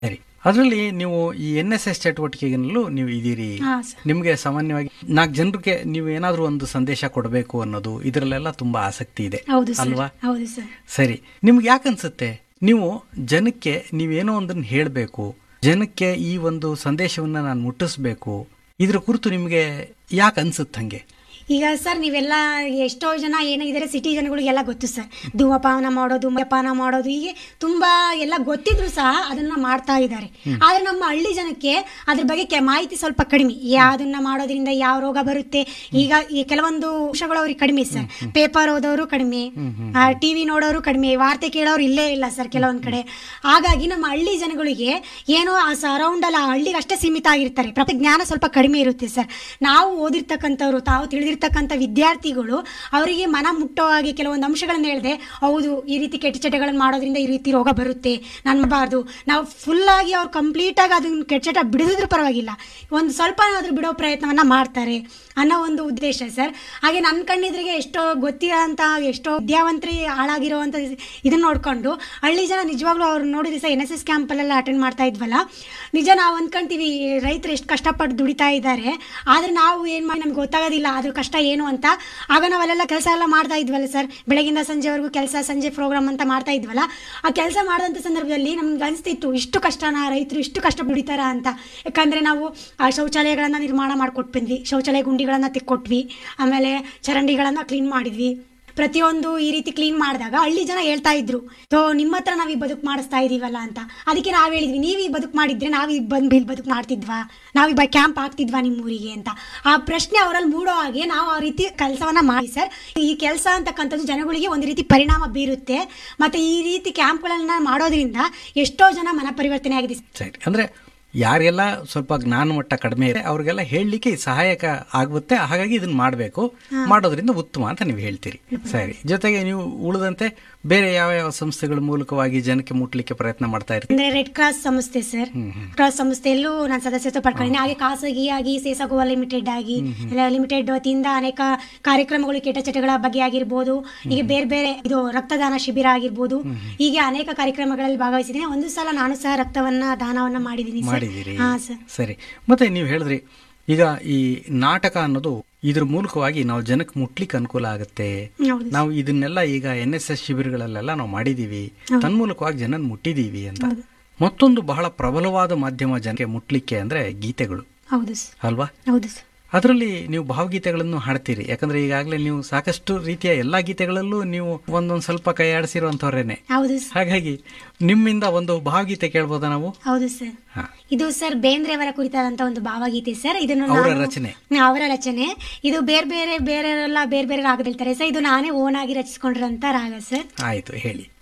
ಸರಿ ಅದರಲ್ಲಿ ನೀವು ಈ ಎನ್ ಎಸ್ ಎಸ್ ಚಟುವಟಿಕೆಗಳಲ್ಲೂ ನೀವು ಇದೀರಿ ಹಾ ಸರ್ ನಿಮಗೆ ಸಾಮಾನ್ಯವಾಗಿ ನಾಲ್ಕು ಜನರಿಗೆ ನೀವು ಏನಾದರೂ ಒಂದು ಸಂದೇಶ ಕೊಡಬೇಕು ಅನ್ನೋದು ಇದರಲ್ಲೆಲ್ಲ ತುಂಬಾ ಆಸಕ್ತಿ ಇದೆ ಹೌದು ಸರ್ ಅಲ್ವಾ ಹೌದು ಸರ್ ಸರಿ ನಿಮ್ಗೆ ಯಾಕನ್ಸುತ್ತೆ ನೀವು ಜನಕ್ಕೆ ನೀವೇನೋ ಒಂದನ್ನು ಹೇಳಬೇಕು ಜನಕ್ಕೆ ಈ ಒಂದು ಸಂದೇಶವನ್ನ ನಾನು ಮುಟ್ಟಿಸ್ಬೇಕು ಇದ್ರ ಕುರಿತು ನಿಮಗೆ ಯಾಕೆ ಅನ್ಸುತ್ತೆ ಹಂಗೆ ಈಗ ಸರ್ ನೀವೆಲ್ಲ ಎಷ್ಟೋ ಜನ ಏನಾಗಿದ್ದಾರೆ ಸಿಟಿ ಜನಗಳಿಗೆಲ್ಲ ಗೊತ್ತು ಸರ್ ಧೂಮಪಾನ ಮಾಡೋದು ಮದ್ಯಪಾನ ಮಾಡೋದು ಹೀಗೆ ತುಂಬಾ ಎಲ್ಲ ಗೊತ್ತಿದ್ರು ಸಹ ಅದನ್ನ ಮಾಡ್ತಾ ಇದ್ದಾರೆ ಆದ್ರೆ ನಮ್ಮ ಹಳ್ಳಿ ಜನಕ್ಕೆ ಅದ್ರ ಬಗ್ಗೆ ಕೆ- ಮಾಹಿತಿ ಸ್ವಲ್ಪ ಕಡಿಮೆ ಯಾವ್ದನ್ನ ಮಾಡೋದ್ರಿಂದ ಯಾವ ರೋಗ ಬರುತ್ತೆ ಈಗ ಈ ಕೆಲವೊಂದು ಅಂಶಗಳು ಅವ್ರಿಗೆ ಕಡಿಮೆ ಸರ್ ಪೇಪರ್ ಓದೋರು ಕಡಿಮೆ ಟಿವಿ ನೋಡೋರು ಕಡಿಮೆ ವಾರ್ತೆ ಕೇಳೋರು ಇಲ್ಲೇ ಇಲ್ಲ ಸರ್ ಕೆಲವೊಂದ್ ಕಡೆ ಹಾಗಾಗಿ ನಮ್ಮ ಹಳ್ಳಿ ಜನಗಳಿಗೆ ಏನೋ ಆ ಸರೌಂಡ್ ಅಲ್ಲ ಆ ಹಳ್ಳಿಗೆ ಅಷ್ಟೇ ಸೀಮಿತ ಆಗಿರ್ತಾರೆ ಪ್ರತಿ ಜ್ಞಾನ ಸ್ವಲ್ಪ ಕಡಿಮೆ ಇರುತ್ತೆ ಸರ್ ನಾವು ಓದಿರ್ತಕ್ಕಂಥವ್ರು ತಾವು ತಿಳಿದಿರ್ತಕ್ಕಂಥ ವಿದ್ಯಾರ್ಥಿಗಳು ಅವರಿಗೆ ಮನ ಮುಟ್ಟೋ ಹಾಗೆ ಕೆಲವೊಂದು ಅಂಶಗಳನ್ನ ಹೇಳಿದೆ ಹೌದು ಈ ರೀತಿ ಕೆಟ್ಟ ಚಟಗಳನ್ನು ಮಾಡೋದ್ರಿಂದ ಈ ರೀತಿ ರೋಗ ಬರುತ್ತೆ ನನ್ಬಾರ್ದು ನಾವು ಫುಲ್ ಆಗಿ ಅವ್ರು ಕಂಪ್ಲೀಟ್ ಆಗಿ ಅದನ್ನ ಕೆಟ್ಟ ಚಟ ಬಿಡಿಸಿದ್ರು ಪರವಾಗಿಲ್ಲ ಒಂದು ಸ್ವಲ್ಪ ಆದ್ರೂ ಬಿಡೋ ಪ್ರಯತ್ನವನ್ನ ಮಾಡ್ತಾರೆ ಅನ್ನೋ ಒಂದು ಉದ್ದೇಶ ಸರ್ ಹಾಗೆ ನನ್ನ ಕಣ್ಣಿದ್ರಿಗೆ ಎಷ್ಟೋ ಗೊತ್ತಿರೋಂಥ ಎಷ್ಟೋ ವಿದ್ಯಾವಂತರಿ ಹಾಳಾಗಿರುವಂಥ ಇದನ್ನ ನೋಡ್ಕೊಂಡು ಹಳ್ಳಿ ಜನ ನಿಜವಾಗ್ಲೂ ಅವ್ರು ನೋಡಿದ್ರೆ ಸರ್ ಎನ್ ಎಸ್ ಎಸ್ ಕ್ಯಾಂಪಲ್ಲೆಲ್ಲ ಅಟೆಂಡ್ ಮಾಡ್ತಾ ಇದ್ವಲ್ಲ ನಿಜ ನಾವು ಅಂದ್ಕೊಂತೀವಿ ರೈತರು ಎಷ್ಟು ಕಷ್ಟಪಟ್ಟು ದುಡಿತಾ ಇದ್ದಾರೆ ಆದರೆ ನಾವು ಏನು ಮಾಡಿ ನಮ್ಗೆ ಗೊತ್ತಾಗೋದಿಲ್ಲ ಅದ್ರ ಕಷ್ಟ ಏನು ಅಂತ ಆಗ ನಾವಲ್ಲೆಲ್ಲ ಕೆಲಸ ಎಲ್ಲ ಮಾಡ್ತಾ ಇದ್ವಲ್ಲ ಸರ್ ಬೆಳಗಿಂದ ಸಂಜೆವರೆಗೂ ಕೆಲಸ ಸಂಜೆ ಪ್ರೋಗ್ರಾಮ್ ಅಂತ ಮಾಡ್ತಾ ಇದ್ವಲ್ಲ ಆ ಕೆಲಸ ಮಾಡಿದಂಥ ಸಂದರ್ಭದಲ್ಲಿ ನಮ್ಗೆ ಅನಿಸ್ತಿತ್ತು ಇಷ್ಟು ಕಷ್ಟನ ರೈತರು ಇಷ್ಟು ಕಷ್ಟ ದುಡಿತಾರ ಅಂತ ಯಾಕಂದರೆ ನಾವು ಆ ಶೌಚಾಲಯಗಳನ್ನು ನಿರ್ಮಾಣ ಮಾಡಿಕೊಟ್ಟು ಬಂದ್ವಿ ಶೌಚಾಲಯ ಗುಂಡಿಗಳನ್ನು ತೆಕ್ಕೊಟ್ವಿ ಆಮೇಲೆ ಚರಂಡಿಗಳನ್ನು ಕ್ಲೀನ್ ಮಾಡಿದ್ವಿ ಪ್ರತಿಯೊಂದು ಈ ರೀತಿ ಕ್ಲೀನ್ ಮಾಡಿದಾಗ ಹಳ್ಳಿ ಜನ ಹೇಳ್ತಾ ಇದ್ರು ಸೊ ನಿಮ್ಮ ಹತ್ರ ನಾವು ಈ ಬದುಕು ಮಾಡಿಸ್ತಾ ಇದೀವಲ್ಲ ಅಂತ ಅದಕ್ಕೆ ನಾವು ಹೇಳಿದ್ವಿ ನೀವು ಈ ಬದುಕು ಮಾಡಿದ್ರೆ ನಾವು ಈ ಬಂದು ಇಲ್ಲಿ ಬದುಕು ಮಾಡ್ತಿದ್ವಾ ನಾವು ಈ ಕ್ಯಾಂಪ್ ಆಗ್ತಿದ್ವಾ ನಿಮ್ಮ ಊರಿಗೆ ಅಂತ ಆ ಪ್ರಶ್ನೆ ಅವರಲ್ಲಿ ಮೂಡೋ ಹಾಗೆ ನಾವು ಆ ರೀತಿ ಕೆಲಸವನ್ನ ಮಾಡಿ ಸರ್ ಈ ಕೆಲಸ ಅಂತಕ್ಕಂಥದ್ದು ಜನಗಳಿಗೆ ಒಂದು ರೀತಿ ಪರಿಣಾಮ ಬೀರುತ್ತೆ ಮತ್ತೆ ಈ ರೀತಿ ಕ್ಯಾಂಪ್ಗಳನ್ನ ಮಾಡೋದ್ರಿಂದ ಎಷ್ಟೋ ಜನ ಮನ ಪರಿವರ್ತನೆ ಆಗಿದೆ ಸರಿ ಅಂದ್ರೆ ಯಾರೆಲ್ಲ ಸ್ವಲ್ಪ ಜ್ಞಾನ ಮಟ್ಟ ಕಡಿಮೆ ಇದೆ ಅವ್ರಿಗೆಲ್ಲ ಹೇಳಲಿಕ್ಕೆ ಇದು ಸಹಾಯಕ ಆಗುತ್ತೆ ಹಾಗಾಗಿ ಇದನ್ನ ಮಾಡಬೇಕು ಮಾಡೋದ್ರಿಂದ ಉತ್ತಮ ಅಂತ ನೀವು ಹೇಳ್ತೀರಿ ಸರಿ ಜೊತೆಗೆ ನೀವು ಉಳಿದಂತೆ ಬೇರೆ ಯಾವ ಯಾವ ಸಂಸ್ಥೆಗಳ ಮೂಲಕವಾಗಿ ಜನಕ್ಕೆ ಮುಟ್ಲಿಕ್ಕೆ ಪ್ರಯತ್ನ ಮಾಡ್ತಾ ಇರ್ತೀರಿ ಅಂದ್ರೆ ರೆಡ್ ಕ್ರಾಸ್ ಸಂಸ್ಥೆ ಸರ್ ಕ್ರಾಸ್ ಸಂಸ್ಥೆಯಲ್ಲೂ ನಾನು ಸದಸ್ಯತ್ವ ಪಡ್ಕೊಂಡಿದ್ದೀನಿ ಹಾಗೆ ಖಾಸಗಿಯಾಗಿ ಸೇಸಗೋವಾ ಲಿಮಿಟೆಡ್ ಆಗಿ ಲಿಮಿಟೆಡ್ ವತಿಯಿಂದ ಅನೇಕ ಕಾರ್ಯಕ್ರಮಗಳು ಕೆಟ್ಟ ಚಟಗಳ ಬಗ್ಗೆ ಆಗಿರ್ಬೋದು ಹೀಗೆ ಬೇರೆ ಬೇರೆ ಇದು ರಕ್ತದಾನ ಶಿಬಿರ ಆಗಿರ್ಬೋದು ಹೀಗೆ ಅನೇಕ ಕಾರ್ಯಕ್ರಮಗಳಲ್ಲಿ ಭಾಗವಹಿಸಿದ್ದೀನಿ ಒಂದು ಸಲ ನಾನು ಸಹ ರಕ್ತವನ್ನ ದಾನವನ್ನ ಮಾಡಿದ್ದೀನಿ ಸರ್ ಮಾಡಿದ್ದೀರಿ ಹಾ ಸರ್ ಸರಿ ಮತ್ತೆ ನೀವು ಹೇಳಿದ್ರಿ ಈಗ ಈ ನಾಟಕ ಅನ್ನೋದು ಇದ್ರ ಮೂಲಕವಾಗಿ ನಾವು ಜನಕ್ಕೆ ಮುಟ್ಲಿಕ್ಕೆ ಅನುಕೂಲ ಆಗುತ್ತೆ ಹೌದು ನಾವು ಇದನ್ನೆಲ್ಲ ಈಗ ಎನ್ ಎಸ್ ಎಸ್ ಶಿಬಿರಗಳಲ್ಲೆಲ್ಲ ನಾವು ಮಾಡಿದೀವಿ ತನ್ಮೂಲಕವಾಗಿ ಜನನ್ ಮುಟ್ಟಿದೀವಿ ಅಂತ ಮತ್ತೊಂದು ಬಹಳ ಪ್ರಬಲವಾದ ಮಾಧ್ಯಮ ಜನಕ್ಕೆ ಮುಟ್ಲಿಕ್ಕೆ ಅಂದ್ರೆ ಗೀತೆಗಳು ಹೌದು ಸರ್ ಅಲ್ವಾ ಹೌದು ಸರ್ ಅದರಲ್ಲಿ ನೀವು ಭಾವಗೀತೆಗಳನ್ನು ಹಾಡ್ತೀರಿ ಯಾಕಂದ್ರೆ ಈಗಾಗಲೇ ನೀವು ಸಾಕಷ್ಟು ರೀತಿಯ ಎಲ್ಲಾ ಗೀತೆಗಳಲ್ಲೂ ನೀವು ಒಂದೊಂದ್ ಸ್ವಲ್ಪ ಕೈ ಆಡಿಸಿರುವಂತವ್ರೇನೆ ಹೌದು ಸರ್ ಹಾಗಾಗಿ ನಿಮ್ಮಿಂದ ಒಂದು ಭಾವಗೀತೆ ಕೇಳ್ಬೋದಾ ನಾವು ಹೌದು ಸರ್ ಹಾ ಇದು ಸರ್ ಬೇಂದ್ರೆಯವರ ಕುರಿತಾದಂತ ಒಂದು ಭಾವಗೀತೆ ಸರ್ ಇದನ್ನು ಅವರ ನಾನು- ರಚನೆ. ಅವರ ರಚನೆ ಇದು ಬೇರೆ ಬೇರೆ ಬೇರೆಯವರೆಲ್ಲ ಬೇರೆ ಬೇರೆ ರಾಗ ಬೀಳ್ತಾರೆ ಸರ್ ಇದು ನಾನೇ ಓನ್ ಆಗಿ ರಚಿಸ್ಕೊಂಡಿರೋಂಥ ರಾಗ ಸರ್ ಆಯ್ತು ಹೇಳಿ